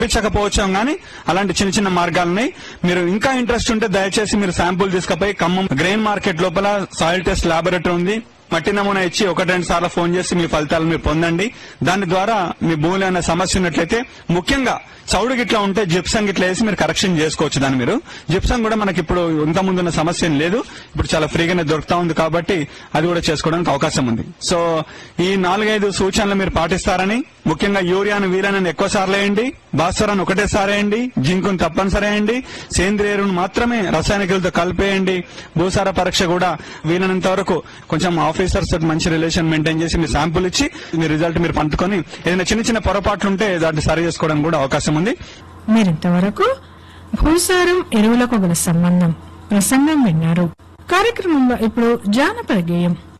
ఇప్పించకపోవచ్చాం కానీ అలాంటి చిన్న చిన్న మార్గాలని మీరు ఇంకా ఇంట్రెస్ట్ ఉంటే దయచేసి మీరు శాంపుల్ తీసుకుపోయి ఖమ్మం గ్రెయిన్ మార్కెట్ లోపల సాయిల్ టెస్ట్ లాబొరేటరీ ఉంది మట్టి నమూనా ఇచ్చి ఒకటి రెండు సార్లు ఫోన్ చేసి మీ ఫలితాలు మీరు పొందండి దాని ద్వారా మీ భూమిలో ఏమైనా సమస్య ఉన్నట్లయితే ముఖ్యంగా చౌడు గిట్లా ఉంటే జిప్సం గిట్లా వేసి మీరు కరెక్షన్ చేసుకోవచ్చు దాన్ని మీరు జిప్సం కూడా మనకి ఇప్పుడు ఇంత ముందున్న సమస్య ఏం లేదు ఇప్పుడు చాలా ఫ్రీగానే దొరుకుతా ఉంది కాబట్టి అది కూడా చేసుకోవడానికి అవకాశం ఉంది సో ఈ నాలుగైదు సూచనలు మీరు పాటిస్తారని ముఖ్యంగా యూరియాను వీరాన్ని ఎక్కువ సార్లు వేయండి భాస్వరాన్ని ఒకటేసారి వేయండి జింకును తప్పనిసరి వేయండి సేంద్రియ ఎరువును మాత్రమే రసాయనికులతో కలిపేయండి భూసార పరీక్ష కూడా వీలైనంత వరకు కొంచెం ఆఫీసర్స్ తోటి మంచి రిలేషన్ మెయింటైన్ చేసి మీ శాంపుల్ ఇచ్చి మీ రిజల్ట్ మీరు పంపుకొని ఏదైనా చిన్న చిన్న పొరపాట్లు ఉంటే దాన్ని సరి చేసుకోవడానికి కూడా అవకాశం ఉంది మీరింతవరకు భూసారం ఎరువులకు గల సంబంధం ప్రసంగం విన్నారు కార్యక్రమంలో ఇప్పుడు జానపద గేయం